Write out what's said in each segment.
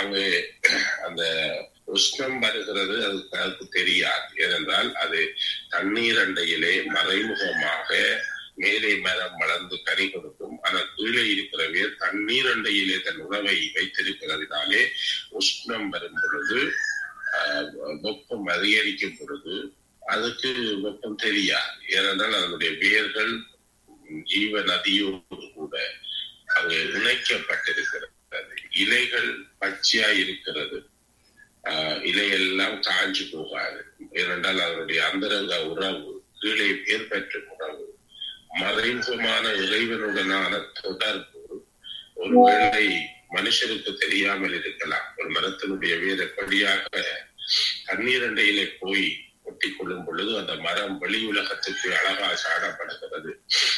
அங்கு அந்த உஷ்ணம் வருகிறது அது அதுக்கு தெரியாது ஏனென்றால் அது தண்ணீர் அண்டையிலே மறைமுகமாக மேலே மரம் வளர்ந்து கனி கொடுக்கும் ஆனால் கீழே இருக்கிற வேர் தண்ணீர் அண்டையிலே தன் உணவை வைத்திருக்கிறதுனாலே உஷ்ணம் வரும் பொழுது ஆஹ், வெப்பம் அதிகரிக்கும் பொழுது அதுக்கு வெப்பம் தெரியாது ஏனென்றால் அதனுடைய வேர்கள் ஜீவ நதியோடு கூட அங்கு இணைக்கப்பட்டிருக்கிறது இலைகள் பச்சையா இருக்கிறது ஆஹ் இலையெல்லாம் காஞ்சு போகாது ஏனென்றால் அதனுடைய அந்தரங்க உறவு கீழே பேர் பெற்ற உறவு மறைமுகமான இறைவனுடனான தொடர்பு ஒருவேளை மனுஷனுக்கு தெரியாமல் இருக்கலாம் ஒரு மரத்தினுடைய வேர் எப்படியாக தண்ணீர் அண்டையிலே போய் ஒட்டி கொள்ளும் பொழுது அந்த மரம் வெளி உலகத்துக்கு அழகா சாடப்படுகிறது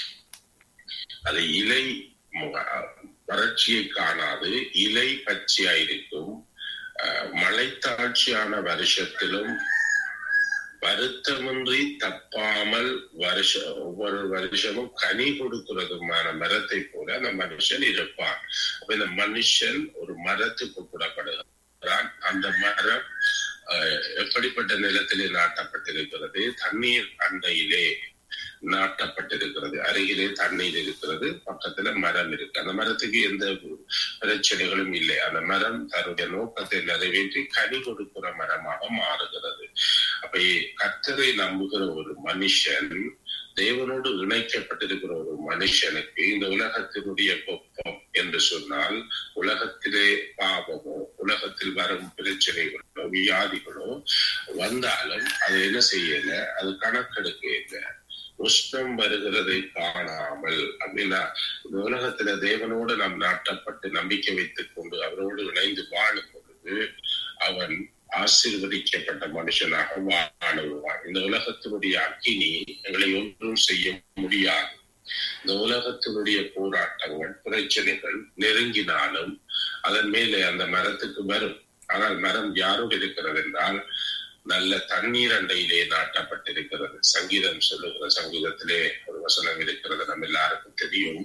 அது இலை மு- வறட்சியை காணாது இலை பச்சையா இருக்கும் அஹ், மழைத்தாட்சியான வருஷத்திலும் வருத்தமின்றி தப்பாமல் வருஷ ஒவ்வொரு வருஷமும் கனி கொடுக்கிறதுமான மரத்தை போல அந்த மனுஷன் இருப்பான் அப்ப இந்த மனுஷன் ஒரு மரத்துக்கு கூடப்படுகிறான் அந்த மரம் அஹ், எப்படிப்பட்ட நிலத்திலே நாட்டப்பட்டிருக்கிறது தண்ணீர் அண்டையிலே நாட்டப்பட்டிருக்கிறது அருகிலே தண்ணீர் இருக்கிறது பக்கத்துல மரம் இருக்கு அந்த மரத்துக்கு எந்த பிரச்சனைகளும் இல்லை அந்த மரம் தன்னுடைய நோக்கத்தை நிறைவேற்றி கனி கொடுக்கிற மரமாக மாறுகிறது அப்ப கர்த்தரை நம்புகிற ஒரு மனுஷன் தேவனோடு இணைக்கப்பட்டிருக்கிற ஒரு மனுஷனுக்கு இந்த உலகத்தினுடைய வெப்பம் என்று சொன்னால் உலகத்திலே பாவமோ உலகத்தில் வரும் பிரச்சனைகளோ வியாதிகளோ வந்தாலும் அது என்ன செய்யல அது கணக்கெடுக்க இல்லை உஷ்ணம் வருகிறதை காணாமல் அப்படின்னா இந்த உலகத்துல தேவனோடு நாம் நாட்டப்பட்டு நம்பிக்கை வைத்துக் கொண்டு அவரோடு இணைந்து வாழும் பொழுது அவன் ஆசீர்வதிக்கப்பட்ட மனுஷனாக வாழுவான் இந்த உலகத்தினுடைய அக்கினி எங்களை ஒன்றும் செய்ய முடியாது இந்த உலகத்தினுடைய போராட்டங்கள் பிரச்சனைகள் நெருங்கினாலும் அதன் மேலே அந்த மரத்துக்கு வரும் ஆனால் மரம் யாரோடு இருக்கிறது என்றால் நல்ல தண்ணீர் அண்டையிலே நாட்டப்பட்டிருக்கிறது சங்கீதம் சொல்லுகிற சங்கீதத்திலே ஒரு வசனம் இருக்கிறது நம்ம எல்லாருக்கும் தெரியும்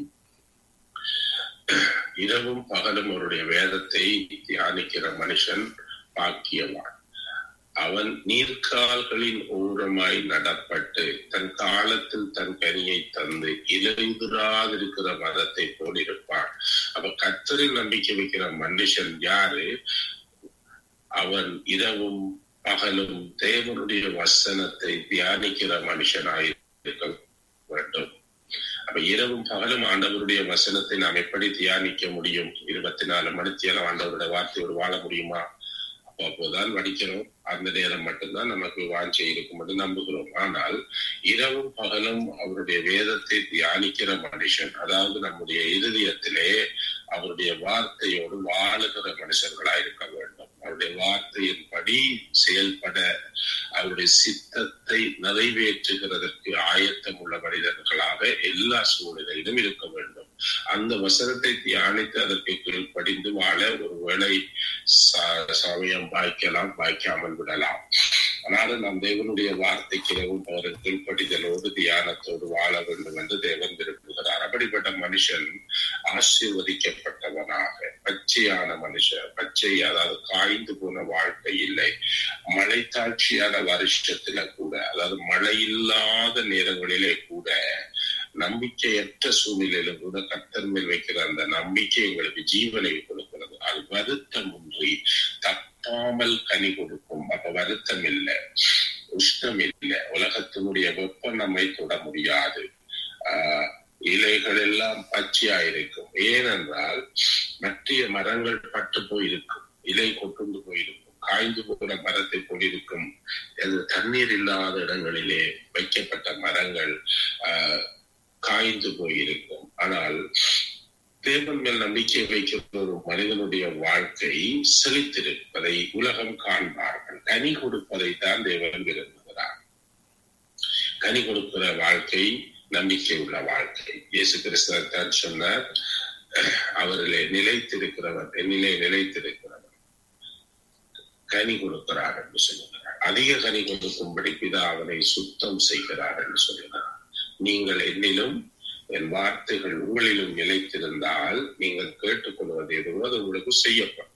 இரவும் பகலும் அவருடைய வேதத்தை தியானிக்கிற மனுஷன் பாக்கியவான் அவன் நீர்க்கால்களின் ஓரமாய் நடப்பட்டு தன் காலத்தில் தன் கனியை தந்து இலையுதிராதிருக்கிற மரத்தை போல் இருப்பான் அப்ப கத்தரில் நம்பிக்கை வைக்கிற மனுஷன் யாரு அவன் இரவும் பகலும் தேவனுடைய வசனத்தை தியானிக்கிற மனுஷனாய் இருக்க வேண்டும் அப்ப இரவும் பகலும் ஆண்டவருடைய வசனத்தை நாம் எப்படி தியானிக்க முடியும் இருபத்தி நாலு மணித்தியாலம் ஆண்டவருடைய வார்த்தையோடு வாழ முடியுமா அப்போ அப்போதான் வடிக்கிறோம் அந்த நேரம் மட்டும்தான் நமக்கு வாஞ்சை இருக்கும் என்று நம்புகிறோம் ஆனால் இரவும் பகலும் அவருடைய வேதத்தை தியானிக்கிற மனுஷன் அதாவது நம்முடைய இருதயத்திலே அவருடைய வார்த்தையோடு வாழுகிற மனுஷர்களா இருக்க வேண்டும் அவருடைய வார்த்தையின்படி செயல்பட அவருடைய சித்தத்தை நிறைவேற்றுகிறதற்கு ஆயத்தம் உள்ள மனிதர்களாக எல்லா சூழ்நிலையிலும் இருக்க வேண்டும் அந்த வசனத்தை தியானித்து அதற்கு கீழ்ப்படிந்து வாழ ஒருவேளை சமயம் பாய்க்கலாம் பாய்க்காமல் விடலாம் ஆனாலும் நம் தேவனுடைய வார்த்தைக்கு இரவும் கீழ்ப்படிதலோடு தியானத்தோடு வாழ வேண்டும் என்று தேவன் விரும்புகிறார் அப்படிப்பட்ட மனுஷன் ஆசீர்வதிக்கப்பட்டவனாக பச்சையான மனுஷன் பச்சை அதாவது காய்ந்து போன வாழ்க்கை இல்லை மழை தாட்சியான வருஷத்துல கூட அதாவது மழை இல்லாத நேரங்களிலே கூட நம்பிக்கையற்ற சூழ்நிலையிலும் கூட கத்தன் மேல் வைக்கிற அந்த நம்பிக்கை எங்களுக்கு ஜீவனை கொடுக்கிறது அது வருத்தமின்றி தப்பாமல் கனி கொடுக்கும் அப்ப வருத்தம் இல்லை உஷ்ணம் இல்லை உலகத்தினுடைய வெப்பம் நம்மை தொட முடியாது ஆஹ் இலைகள் எல்லாம் பச்சையா இருக்கும் ஏனென்றால் மற்ற மரங்கள் பட்டு போயிருக்கும் இலை கொட்டுண்டு போயிருக்கும் காய்ந்து போகிற மரத்தை கொண்டிருக்கும் தண்ணீர் இல்லாத இடங்களிலே வைக்கப்பட்ட மரங்கள் ஆஹ் காய்ந்து போயிருக்கும் ஆனால் தேவன் மேல் நம்பிக்கை வைக்கிற ஒரு மனிதனுடைய வாழ்க்கை செழித்திருப்பதை உலகம் காண்பார்கள் கனி கொடுப்பதை தான் தேவன் விரும்புகிறார் கனி கொடுக்கிற வாழ்க்கை நம்பிக்கை உள்ள வாழ்க்கை இயேசு கிறிஸ்தவர் தான் சொன்னார் அவரிலே நிலைத்திருக்கிறவர் என்னிலே நிலைத்திருக்கிறவர் கனி கொடுக்கிறார் என்று சொல்லுகிறார் அதிக கனி கொடுக்கும்படி பிதா அவனை சுத்தம் செய்கிறார் என்று சொல்லுகிறார் நீங்கள் என்னிலும் என் வார்த்தைகள் உங்களிலும் நிலைத்திருந்தால் நீங்கள் கேட்டுக்கொள்வது எதுவோ அது உங்களுக்கு செய்யப்படும்